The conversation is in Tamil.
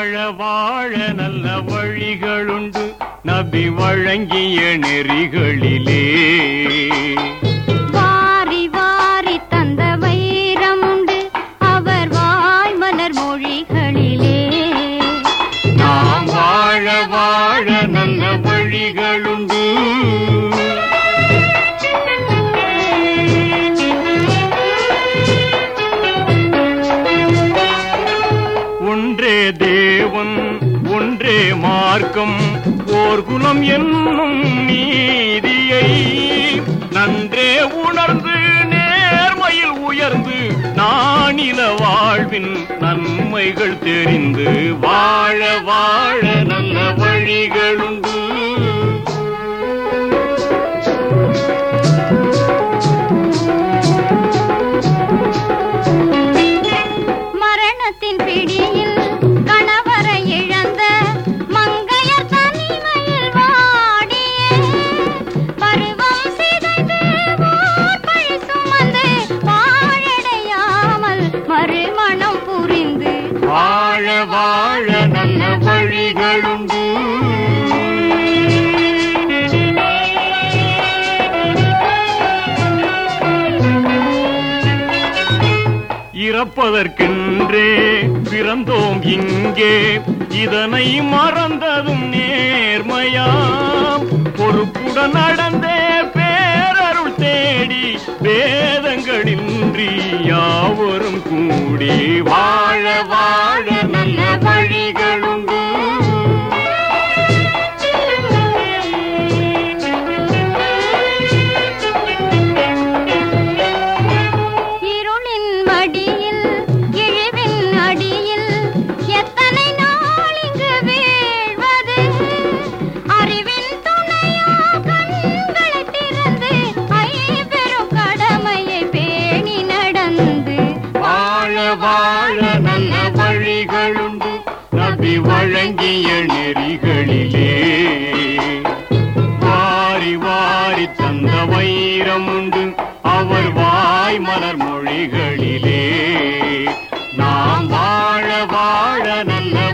வாழ வாழ நல்ல வழிகளுண்டு நபி வழங்கிய நெறிகளிலே வாரி வாரி தந்த வைரமுண்டு அவர் வாய் மலர் மொழிகளிலே நாம் வாழ வாழ நல்ல வழிகளுண்டு ஒன்றே தேவன் ஒன்றே மார்க்கம் ஓர் குலம் என்னும் நீதியை நன்றே உணர்ந்து நேர்மையில் உயர்ந்து நானில வாழ்வின் நன்மைகள் தெரிந்து வாழ வாழ நல்ல வழிகளுண்டு மரணத்தின் பிடியில் கணவரை இழந்த மங்கையர் தனிமையில் வாடியே பருவம் சிதைந்து ஓர் பழி சுமந்து வாழடையாமல் மறுமணம் புரிந்து வாழ வாழ நல்ல வழிகளுண்டு இறப்பதற்கென்றே பிறந்தோம் இங்கே இதனை மறந்ததும் நேர்மையாம் பொறுப்புடன் நடந்தே பேரருள் தேடி வேதங்களின்றி யாவரும் கூடி வாழ வாழ நல்ல வழிகளுண்டு இருளின் மடியில் இழிவின் அடியில் எத்தனை நாள் இங்கு வீழ்வது அறிவின் துணையா கண்களை திறந்து ஐம்பெரும் கடமையை பேணி நடந்து வாழ வாழ நல்ல வழிகளுண்டு நபி வழங்கிய நெறிகளிலே வாரி வாரி தந்த வைரம் உண்டு அவர் வாய் மலர் மொழிகளிலே நாம் வாழ வாழ நல்ல